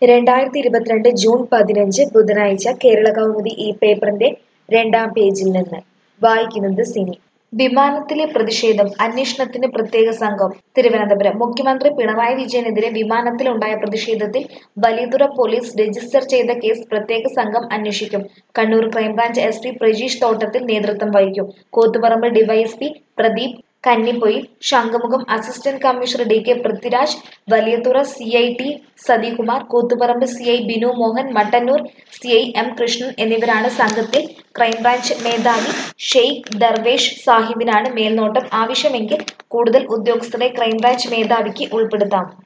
രണ്ടായിരത്തി ഇരുപത്തിരണ്ട് ജൂൺ പതിനഞ്ച് ബുധനാഴ്ച കേരള കൗമുദി ഈ പേപ്പറിന്റെ രണ്ടാം പേജിൽ നിന്ന് വായിക്കുന്നത് സിനി വിമാനത്തിലെ പ്രതിഷേധം അന്വേഷണത്തിന് പ്രത്യേക സംഘം തിരുവനന്തപുരം മുഖ്യമന്ത്രി പിണറായി വിജയനെതിരെ വിമാനത്തിലുണ്ടായ പ്രതിഷേധത്തിൽ വലിയതുറ പോലീസ് രജിസ്റ്റർ ചെയ്ത കേസ് പ്രത്യേക സംഘം അന്വേഷിക്കും Kannur crime branch S P Prajeesh Thottathil നേതൃത്വം വഹിക്കും Koothuparamba D Y S P Pradeep Kannipoyil Shankhumukham assistant commissioner D K Prithviraj Valiyathura C I T Sathikumar Koothuparamba C I Binu Mohan Mattannur C I M Krishnan എന്നിവരാണ് സംഘത്തിൽ ക്രൈംബ്രാഞ്ച് മേധാവി ഷെയ്ഖ് ദർവേഷ് സാഹിബിനാണ് മേൽനോട്ടം ആവശ്യമെങ്കിൽ കൂടുതൽ ഉദ്യോഗസ്ഥരെ ക്രൈംബ്രാഞ്ച് മേധാവിക്ക് ഉൾപ്പെടുത്താം